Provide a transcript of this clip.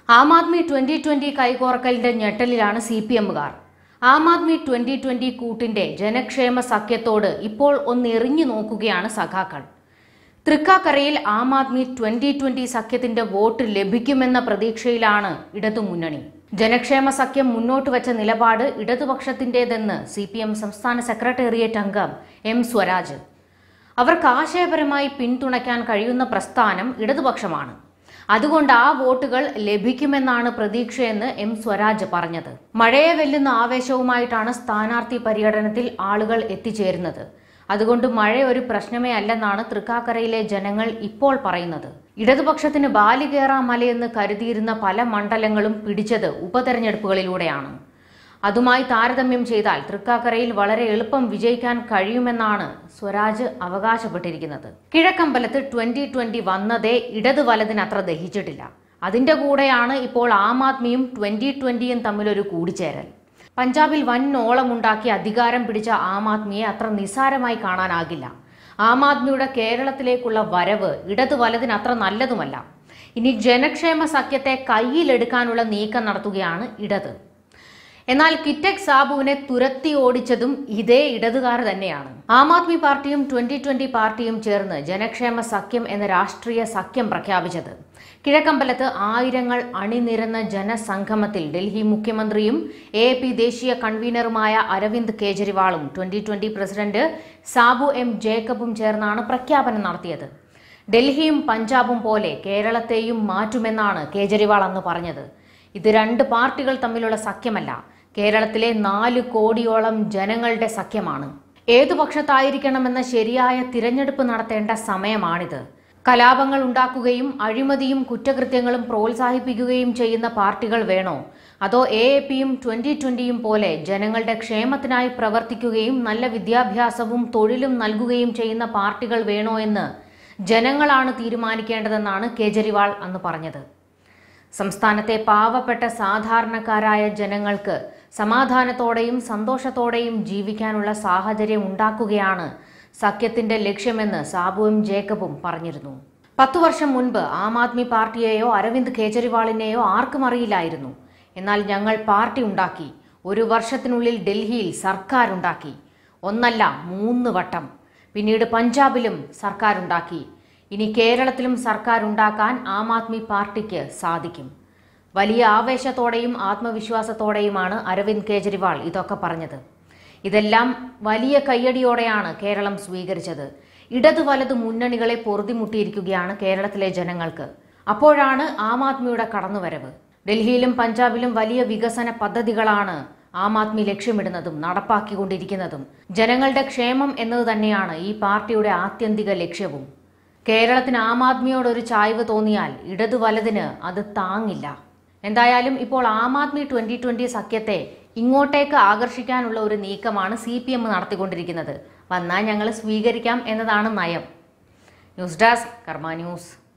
ആം Aadmi twenty twenty കൈകോർക്കലിന്റെ ഞെട്ടലിലാണ് C P എമ്മുകാർ ആം ആദ്മി ട്വന്റി ട്വന്റി കൂട്ടിന്റെ ജനക്ഷേമ സഖ്യത്തോട് ഇപ്പോൾ ഒന്ന് എറിഞ്ഞു നോക്കുകയാണ് സഖാക്കൾ തൃക്കാക്കരയിൽ ആം ആദ്മി ട്വന്റി ട്വന്റി സഖ്യത്തിന്റെ വോട്ട് ലഭിക്കുമെന്ന പ്രതീക്ഷയിലാണ് ഇടതുമുന്നണി ജനക്ഷേമ സഖ്യം മുന്നോട്ട് വെച്ച നിലപാട് ഇടതുപക്ഷത്തിന്റേതെന്ന് സി പി എം സംസ്ഥാന സെക്രട്ടേറിയറ്റ് അംഗം എം സ്വരാജ് അവർക്ക് ആശയപരമായി പിന്തുണയ്ക്കാൻ കഴിയുന്ന പ്രസ്ഥാനം ഇടതുപക്ഷമാണ് അതുകൊണ്ട് ആ വോട്ടുകൾ ലഭിക്കുമെന്നാണ് പ്രതീക്ഷയെന്ന് എം സ്വരാജ് പറഞ്ഞത് മഴയെ വെല്ലുന്ന ആവേശവുമായിട്ടാണ് സ്ഥാനാർത്ഥി പര്യടനത്തിൽ ആളുകൾ എത്തിച്ചേരുന്നത് അതുകൊണ്ട് മഴ ഒരു പ്രശ്നമേ അല്ലെന്നാണ് തൃക്കാക്കരയിലെ ജനങ്ങൾ ഇപ്പോൾ പറയുന്നത് ഇടതുപക്ഷത്തിന് ബാലികേറാ മലയെന്ന് കരുതിയിരുന്ന പല മണ്ഡലങ്ങളും പിടിച്ചത് ഉപതെരഞ്ഞെടുപ്പുകളിലൂടെയാണ് അതുമായി താരതമ്യം ചെയ്താൽ തൃക്കാക്കരയിൽ വളരെ എളുപ്പം വിജയിക്കാൻ കഴിയുമെന്നാണ് സ്വരാജ് അവകാശപ്പെട്ടിരിക്കുന്നത് കിഴക്കമ്പലത്ത് ട്വന്റി ട്വന്റി വന്നതേ ഇടത് വലതിന് അത്ര ദഹിച്ചിട്ടില്ല അതിന്റെ കൂടെയാണ് ഇപ്പോൾ ആം ആദ്മിയും ട്വന്റി ട്വന്റിയും തമ്മിലൊരു കൂടിച്ചേരൽ പഞ്ചാബിൽ വൻ ഓളമുണ്ടാക്കി അധികാരം പിടിച്ച ആം ആദ്മിയെ അത്ര നിസ്സാരമായി കാണാനാകില്ല ആം ആദ്മിയുടെ കേരളത്തിലേക്കുള്ള വരവ് ഇടത് വലതിന് അത്ര നല്ലതുമല്ല ഇനി ജനക്ഷേമ സഖ്യത്തെ കയ്യിലെടുക്കാനുള്ള നീക്കം നടത്തുകയാണ് ഇടത് എന്നാൽ കിറ്റക് സാബുവിനെ തുരത്തി ഓടിച്ചതും ഇതേ ഇടതുകാർ തന്നെയാണ് ആം ആദ്മി പാർട്ടിയും ട്വന്റി ട്വന്റി പാർട്ടിയും ചേർന്ന് ജനക്ഷേമ സഖ്യം എന്ന രാഷ്ട്രീയ സഖ്യം പ്രഖ്യാപിച്ചത് കിഴക്കമ്പലത്ത് ആയിരങ്ങൾ അണിനിരന്ന ജനസംഗമത്തിൽ ഡൽഹി മുഖ്യമന്ത്രിയും എ പി ദേശീയ കൺവീനറുമായ അരവിന്ദ് കെജ്രിവാളും twenty twenty president Sabu M ജേക്കബും ചേർന്നാണ് പ്രഖ്യാപനം നടത്തിയത് ഡൽഹിയും പഞ്ചാബും പോലെ കേരളത്തെയും മാറ്റുമെന്നാണ് കേജ്രിവാൾ അന്ന് പറഞ്ഞത് ഇത് രണ്ട് പാർട്ടികൾ തമ്മിലുള്ള സഖ്യമല്ല കേരളത്തിലെ നാല് കോടിയോളം ജനങ്ങളുടെ സഖ്യമാണ് ഏതു പക്ഷത്തായിരിക്കണമെന്ന ശരിയായ തിരഞ്ഞെടുപ്പ് നടത്തേണ്ട സമയമാണിത് കലാപങ്ങൾ ഉണ്ടാക്കുകയും അഴിമതിയും കുറ്റകൃത്യങ്ങളും പ്രോത്സാഹിപ്പിക്കുകയും ചെയ്യുന്ന പാർട്ടികൾ വേണോ അതോ എ എ പിയും ട്വന്റി ട്വന്റിയും പോലെ ജനങ്ങളുടെ ക്ഷേമത്തിനായി പ്രവർത്തിക്കുകയും നല്ല വിദ്യാഭ്യാസവും തൊഴിലും നൽകുകയും ചെയ്യുന്ന പാർട്ടികൾ വേണോ എന്ന് ജനങ്ങളാണ് തീരുമാനിക്കേണ്ടതെന്നാണ് കേജ്രിവാൾ അന്ന് പറഞ്ഞത് സംസ്ഥാനത്തെ പാവപ്പെട്ട സാധാരണക്കാരായ ജനങ്ങൾക്ക് സമാധാനത്തോടെയും സന്തോഷത്തോടെയും ജീവിക്കാനുള്ള സാഹചര്യം ഉണ്ടാക്കുകയാണ് സഖ്യത്തിന്റെ ലക്ഷ്യമെന്ന് സാബുവും ജേക്കബും പറഞ്ഞിരുന്നു പത്തു വർഷം മുൻപ് ആം ആദ്മി പാർട്ടിയെയോ അരവിന്ദ് കെജ്രിവാളിനെയോ ആർക്കും അറിയില്ലായിരുന്നു എന്നാൽ ഞങ്ങൾ പാർട്ടി ഉണ്ടാക്കി ഒരു വർഷത്തിനുള്ളിൽ ഡൽഹിയിൽ സർക്കാരുണ്ടാക്കി ഒന്നല്ല മൂന്ന് വട്ടം പിന്നീട് പഞ്ചാബിലും സർക്കാരുണ്ടാക്കി ഇനി കേരളത്തിലും സർക്കാർ ഉണ്ടാക്കാൻ ആം ആദ്മി പാർട്ടിക്ക് സാധിക്കും വലിയ ആവേശത്തോടെയും ആത്മവിശ്വാസത്തോടെയുമാണ് അരവിന്ദ് കെജ്രിവാൾ ഇതൊക്കെ പറഞ്ഞത് ഇതെല്ലാം വലിയ കയ്യടിയോടെയാണ് കേരളം സ്വീകരിച്ചത് ഇടതു വലതു മുന്നണികളെ പൊറുതിമുട്ടിയിരിക്കുകയാണ് കേരളത്തിലെ ജനങ്ങൾക്ക് അപ്പോഴാണ് ആം ആദ്മിയുടെ കടന്നുവരവ് ഡൽഹിയിലും പഞ്ചാബിലും വലിയ വികസന പദ്ധതികളാണ് ആം ആദ്മി ലക്ഷ്യമിടുന്നതും നടപ്പാക്കിക്കൊണ്ടിരിക്കുന്നതും ജനങ്ങളുടെ ക്ഷേമം എന്നത് തന്നെയാണ് ഈ പാർട്ടിയുടെ ആത്യന്തിക ലക്ഷ്യവും കേരളത്തിന് ആം ആദ്മിയോട് ഒരു ചായ്വ് തോന്നിയാൽ ഇടതു വലതിന് അത് താങ്ങില്ല എന്തായാലും ഇപ്പോൾ ആം ആദ്മി ട്വന്റി ട്വന്റി സഖ്യത്തെ ഇങ്ങോട്ടേക്ക് ആകർഷിക്കാനുള്ള ഒരു നീക്കമാണ് സി പി എം നടത്തിക്കൊണ്ടിരിക്കുന്നത് വന്നാൽ ഞങ്ങൾ സ്വീകരിക്കാം എന്നതാണ് നയം ന്യൂസ് ഡെസ്ക് കർമ്മ ന്യൂസ്